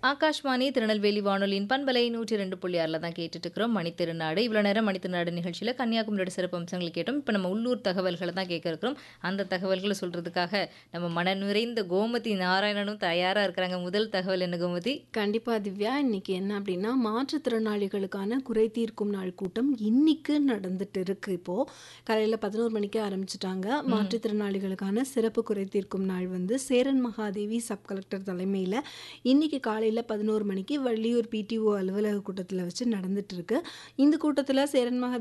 ஆகாஷ்வாணி திருநெல்வேலி வானொலியின் பண்பலை நூற்றி ரெண்டு புள்ளி ஆறில் தான் கேட்டுட்டு இருக்கிறோம் மணித்திருநாடு இவ்வளோ நேரம் மணித்திருநாடு நிகழ்ச்சியில் கன்னியாகுமரியோட சிறப்பு அம்சங்கள் கேட்டோம் இப்போ நம்ம உள்ளூர் தகவல்களை தான் கேட்க இருக்கிறோம் அந்த தகவல்களை சொல்கிறதுக்காக நம்ம மன நிறைந்த கோமதி நாராயணனும் தயாராக இருக்கிறாங்க முதல் தகவல் என்ன கோமதி கண்டிப்பா திவ்யா இன்னைக்கு என்ன அப்படின்னா மாற்றுத்திறனாளிகளுக்கான குறை தீர்க்கும் நாள் கூட்டம் இன்னைக்கு நடந்துட்டு இருக்கு இப்போ காலையில பதினோரு மணிக்கு ஆரம்பிச்சிட்டாங்க மாற்றுத்திறனாளிகளுக்கான சிறப்பு குறை தீர்க்கும் நாள் வந்து சேரன் மகாதேவி சப் கலெக்டர் தலைமையில இன்னைக்கு காலையில பதினோரு மணிக்கு வள்ளியூர் பிடிஓ அலுவலக கூட்டத்தில் வச்சு நடந்துட்டு இருக்கு இந்த கூட்டத்தில் சேரன் மகா